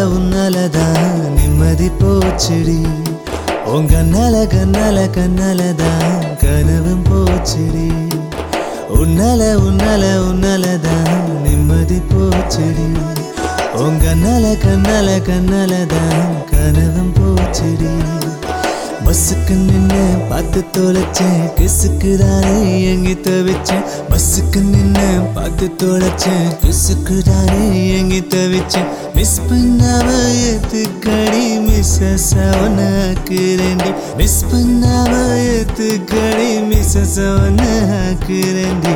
உன்னாலதான் நிம்மதி போச்சுடி உன் கண்ணால கண்ணால கண்ணாலதான் கனவும் போச்சுடி உன்னால உன்னால உன்னாலதான் நிம்மதி போச்சுடி உன் கண்ணால கண்ணால கண்ணாலதான் கனவும் போச்சுடி பஸ்ஸுக்கு நின்று பார்த்து தொலைச்சேன் கிசுக்கு தானே எங்கி தவிச்சேன் பஸ்ஸுக்கு நின்று பார்த்து தொலைச்சேன் கிசுக்கு தானே எங்கி தவிச்சேன் மிஸ் பண்ணாம ஏத்துக்கடி மிஸ்ஸஸ் அவனாக்குறேன்டி மிஸ் பண்ணாம ஏத்துக்கடி மிஸ்ஸஸ் அவனாக்குறேன்டி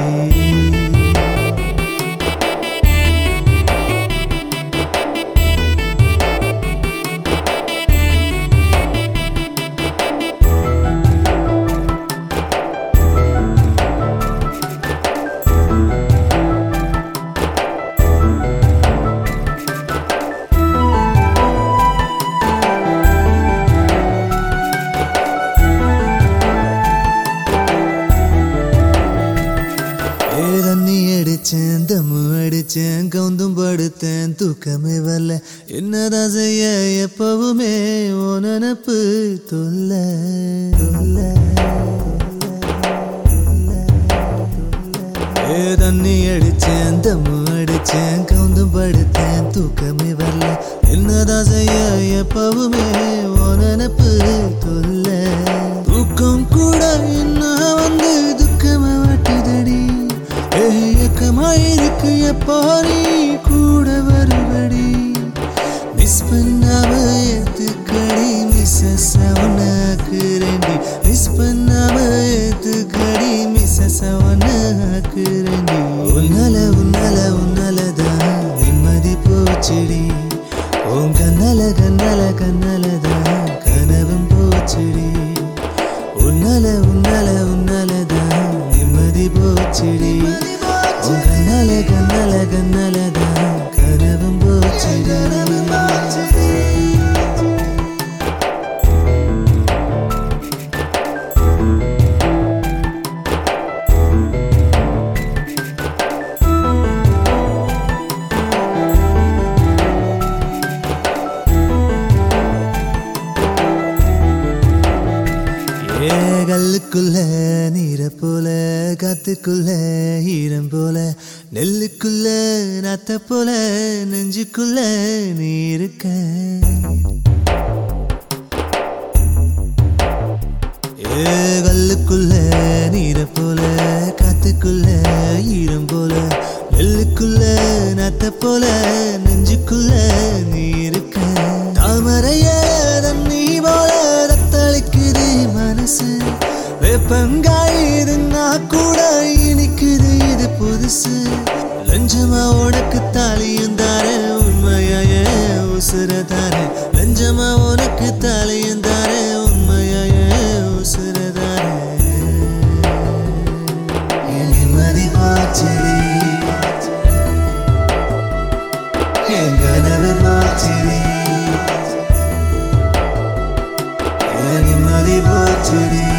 ஏ தண்ணி அடிச்சேன் தம்மு அடிச்சேன் கவுந்தும் படுத்தேன் தூக்கமே வரல என்னதான் செய்ய எப்பவுமே ஓ நினப்பு தொல்ல தொல்ல ஏ தண்ணி அடிச்சேன் தம்மு அடிச்சேன் கவுந்தும் படுத்தேன் தூக்கமே வரல என்னதான் செய்ய எப்பவுமே ஓ நினப்பு தொல்ல தூக்கம் கூட என்ன வந்து துக்கமா வாட்டுதடி ஏக்கமாயிருக்கு எப்போ நீ கூட வருவடி மிஸ் பண்ணாம ஏத்துக்கடி மிஸ்ஸஸ் அவனாக்குறேன்டி மிஸ் பண்ணாம ஏத்துக்கடி மிஸ்ஸஸ் அவனாக்குறேன்டி உன்னால உன்னால உன்னாலதான் நிம்மதி போச்சுடி உன் கண்ணால கண்ணால கண்ணாலதான் கனவும் போச்சுடி உன்னால உன்னால உன்னாலதான் நிம்மதி போச்சுடி உன் கண்ணால கண்ணால கண்ணாலதான் கனவும் போச்சுடி ஏ கல்லுக்குள்ள நீரை போல காத்துக்குள்ள ஈரம் போல நெல்லுக்குள்ள நாத்த போல நெஞ்சுக்குள்ள நீ இருக்க ஏ கல்லுக்குள்ள நீரை போல காத்துக்குள்ள ஈரம் போல நெல்லுக்குள்ள நாத்த போல நெஞ்சுக்குள்ள நீ இருக்க தாமரைய தண்ணி போல ரத்தளிக்குது மனசு வேப்பங்காய் இருந்தா கூட இனிக்குது இது புதுசு லஞ்சமா உனக்கு தாலியும் தார உண்மையாய உசுர தார லஞ்சமா உனக்கு தாலியும் தார உண்மையாய உசுர தார என் நிம்மதி போச்சுடி என் கனவு போச்சுடி என் நிம்மதி போச்சுடி